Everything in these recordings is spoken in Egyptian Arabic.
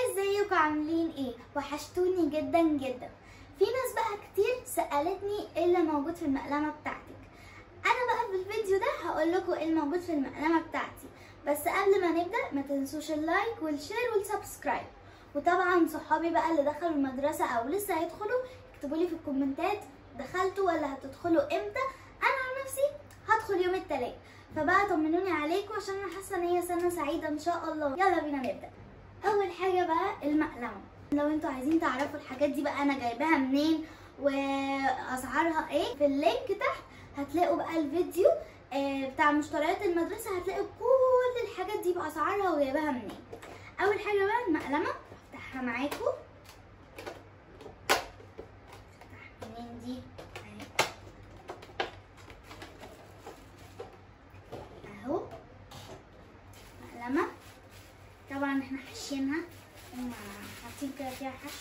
ازيكم عاملين ايه وحشتوني جدا جدا في ناس بقى كتير سالتني ايه اللي موجود في المقلمه بتاعتك انا بقى في الفيديو ده هقول لكم ايه الموجود في المقلمه بتاعتي بس قبل ما نبدا ما تنسوش اللايك والشير والسبسكرايب وطبعا صحابي بقى اللي دخلوا المدرسه او لسه هيدخلوا اكتبوا لي في الكومنتات دخلتوا ولا هتدخلوا امتى انا عن نفسي هدخل يوم التلات فبقى طمنوني عليكم عشان انا حاسه ان هي سنه سعيده ان شاء الله يلا بينا نبدا اول حاجه بقى المقلمه لو انتوا عايزين تعرفوا الحاجات دي بقى انا جايباها منين واسعارها ايه في اللينك تحت هتلاقوا بقى الفيديو آه، بتاع مشتريات المدرسه هتلاقوا كل الحاجات دي باسعارها وجايباها منين اول حاجه بقى المقلمه افتحها معاكم افتح منين دي أهي. اهو مقلمه طبعا احنا حاشينها هم حاطين كده فيها حشو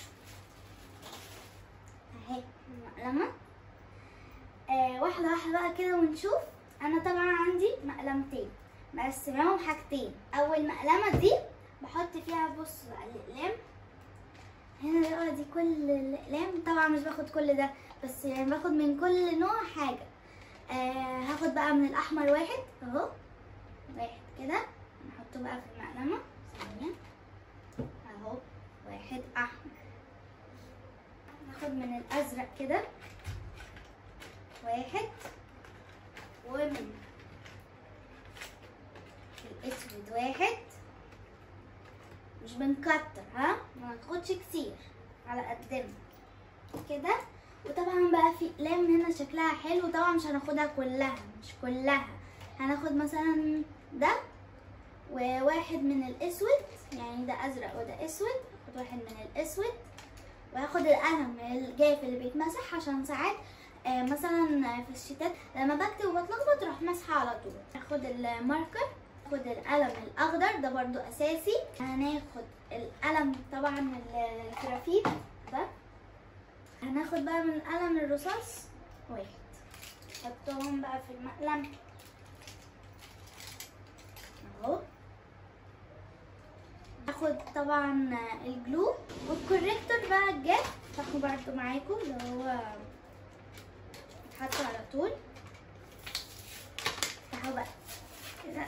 اهي المقلمه آه واحده واحده بقى كده ونشوف انا طبعا عندي مقلمتين مقسماهم حاجتين اول مقلمه دي بحط فيها بص بقى الاقلام هنا بقى دي كل الاقلام طبعا مش باخد كل ده بس يعني باخد من كل نوع حاجه آه هاخد بقى من الاحمر واحد اهو واحد كده نحطه بقى في المقلمه ثانيه اهو واحد احمر ناخد من الازرق كده واحد ومن الاسود واحد مش بنكتر ها ما ناخدش كتير على قدنا كده وطبعا بقى في اقلام هنا شكلها حلو طبعا مش هناخدها كلها مش كلها هناخد مثلا ده وواحد من الاسود يعني ده ازرق وده اسود هاخد واحد من الاسود وهاخد القلم الجاف اللي بيتمسح عشان ساعات آه مثلا في الشتات لما بكتب وبتلخبط اروح مسحه على طول هاخد الماركر هاخد القلم الاخضر ده برضو اساسي هناخد القلم طبعا الجرافيت ده هناخد بقى من قلم الرصاص واحد نحطهم بقى في المقلم اهو هاخد طبعا الجلو والكوريكتور بقى الجاف تاخدوا برضو معاكم اللي هو يتحط على طول اهو بقى كده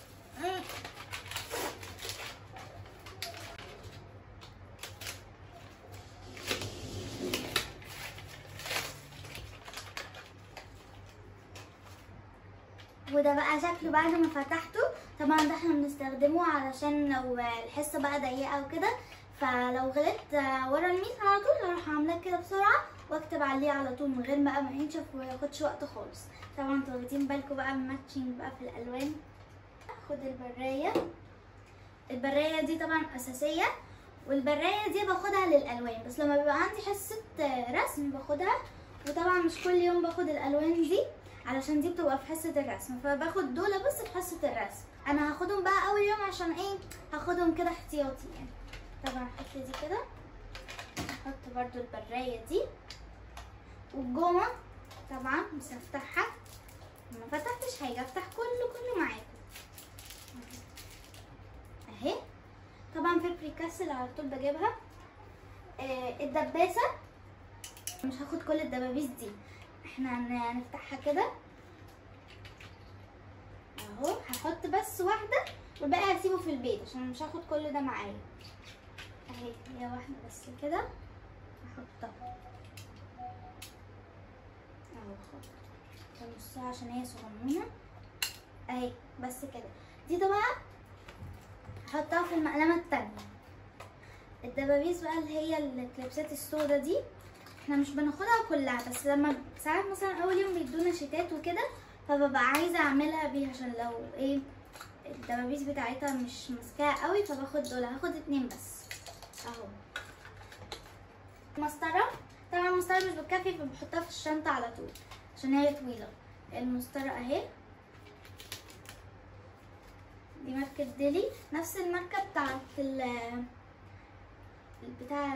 وده بقى شكله بعد ما فتحته طبعا ده احنا بنستخدمه علشان لو الحصه بقى ضيقه وكده فلو غلطت ورا الميس على طول هروح عاملاه كده بسرعه واكتب عليه على طول من غير بقى ما ينشف وما ياخدش وقت خالص طبعا انتوا واخدين بالكم بقى من الماتشنج بقى في الالوان اخد البرايه البرايه دي طبعا اساسيه والبرايه دي باخدها للالوان بس لما بيبقى عندي حصه رسم باخدها وطبعا مش كل يوم باخد الالوان دي علشان دي بتبقى في حصه الرسم فباخد دول بس في حصه الرسم انا هاخدهم بقى اول يوم عشان ايه هاخدهم كده احتياطي يعني طبعا احط دي كده احط برضو البرايه دي والجومه طبعا مش هفتحها ما فتحتش حاجه افتح كله كله معاكم اهي طبعا في بريكاسل على طول بجيبها آه الدباسه مش هاخد كل الدبابيس دي احنا هنفتحها كده اهو هحط بس واحده والباقي هسيبه في البيت عشان مش هاخد كل ده معايا اهي هي واحده بس كده احطها اهو خد نصها عشان هي صغنونه اهي بس كده دي ده بقى هحطها في المقلمه التانية الدبابيس بقى اللي هي الكليبسات السودا دي احنا مش بناخدها كلها بس لما ساعات مثلا اول يوم بيدونا شيتات وكده فببقى عايزه اعملها بيها عشان لو ايه الدبابيس بتاعتها مش ماسكاها قوي فباخد دول هاخد اتنين بس اهو مسطره طبعا المسطره مش بتكفي فبحطها في الشنطه على طول عشان هي طويله المسطره اهي دي ماركه ديلي نفس الماركه بتاعت ال بتاع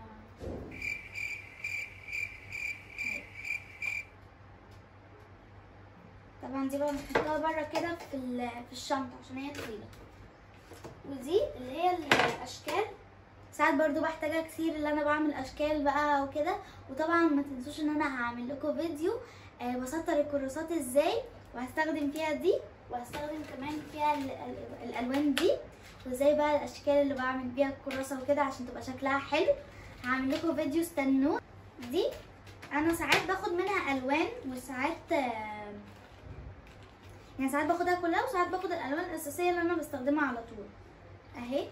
طبعا دي بقى بنحطها بره كده في ال- في الشنطه عشان هي طويله ودي اللي هي الاشكال ساعات برضو بحتاجها كتير اللي انا بعمل اشكال بقى وكده وطبعا ما تنسوش ان انا هعمل لكم فيديو آه بسطر الكراسات ازاي وهستخدم فيها دي وهستخدم كمان فيها ال- ال- الالوان دي وازاي بقى الاشكال اللي بعمل بيها الكراسه وكده عشان تبقى شكلها حلو هعمل لكم فيديو استنوه دي انا ساعات باخد منها الوان وساعات آه، يعني ساعات باخدها كلها وساعات باخد الالوان الاساسيه اللي انا بستخدمها على طول اهي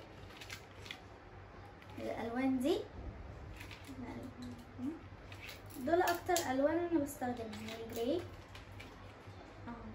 الالوان دي دول اكتر الوان انا بستخدمهم الجراي اهو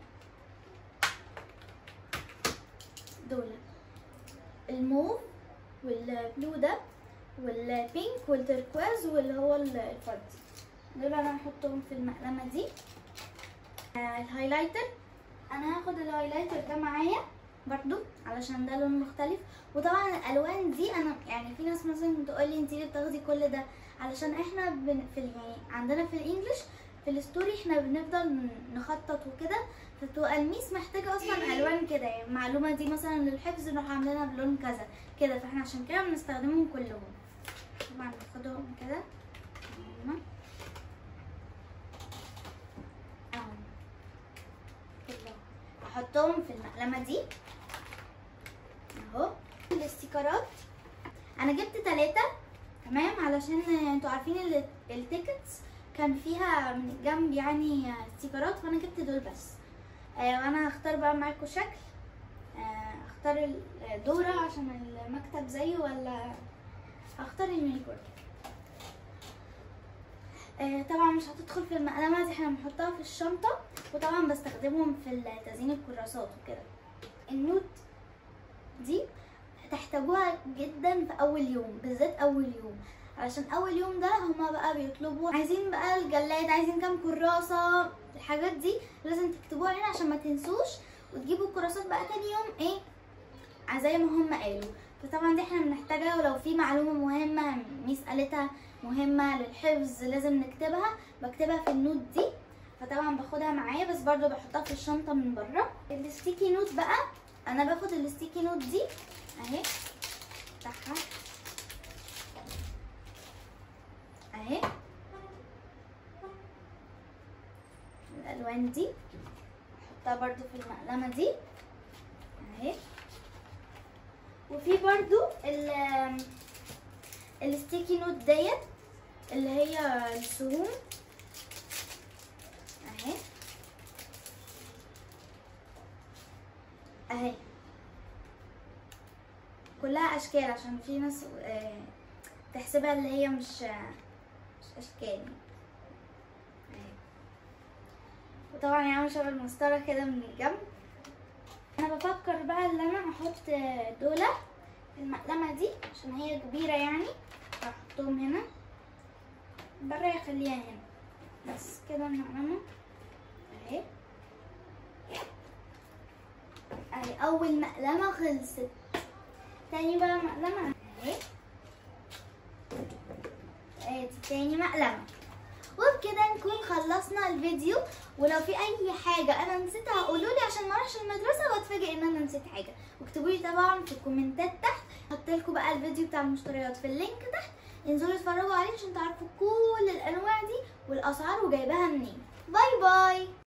دول الموف والبلو ده والبينك والتركواز واللي هو ال- الفضي دول انا هحطهم في المقلمه دي آه، الهايلايتر انا هاخد الهايلايتر ده معايا برضو علشان ده لون مختلف وطبعا الالوان دي انا يعني في ناس مثلا تقول لي انت ليه بتاخدي كل ده علشان احنا بن في ال- يعني عندنا في الانجليش في الستوري احنا بنفضل نخطط وكده فتبقى الميس محتاجه اصلا الوان كده يعني المعلومه دي مثلا للحفظ نروح عاملينها بلون كذا كده فاحنا عشان كده بنستخدمهم كلهم طبعا باخدهم كده هنا. اهو كلهم احطهم في المقلمه دي اهو الاستيكرات انا جبت ثلاثة تمام علشان انتوا عارفين ال- التيكتس كان فيها من الجنب يعني استيكرات فانا جبت دول بس آه وانا هختار بقى معاكم شكل آه اختار الدورة عشان المكتب زيه ولا هختار اليونيكورن آه طبعا مش هتدخل في المقلمة دي احنا بنحطها في الشنطة وطبعا بستخدمهم في تزيين الكراسات وكده النوت دي هتحتاجوها جدا في اول يوم بالذات اول يوم علشان اول يوم ده هما بقى بيطلبوا عايزين بقى الجلاد عايزين كام كراسة الحاجات دي لازم تكتبوها هنا عشان ما تنسوش وتجيبوا الكراسات بقى تاني يوم ايه زي ما هم قالوا فطبعا دي احنا بنحتاجها ولو في معلومة مهمة ميس قالتها مهمة للحفظ لازم نكتبها بكتبها في النوت دي فطبعا باخدها معايا بس برضو بحطها في الشنطة من بره الستيكي نوت بقى انا باخد الستيكي نوت دي اهي افتحها اهي الالوان دي احطها برضو في المقلمة دي اهي وفي برضو ال الستيكي نوت ديت اللي هي السهوم اهي اهي كلها اشكال عشان في ناس آه، تحسبها اللي هي مش مش اشكال اهي وطبعا يعمل شبه المسطره كده من الجنب انا بفكر بقى ان انا احط دولة في المقلمة دي عشان هي كبيرة يعني هحطهم هنا برا يخليها هنا بس كده المقلمة اهي اهي اول مقلمة خلصت تاني بقى مقلمة اهي ادي تاني مقلمة وبكده نكون خلصنا الفيديو ولو في اي حاجة انا نسيتها قولولي عشان ما اروحش المدرسة واتفاجئ ان انا نسيت حاجة واكتبوا لي طبعا في الكومنتات تحت هحط لكم بقى الفيديو بتاع المشتريات في اللينك تحت انزلوا اتفرجوا عليه عشان تعرفوا كل الانواع دي والاسعار وجايباها منين باي باي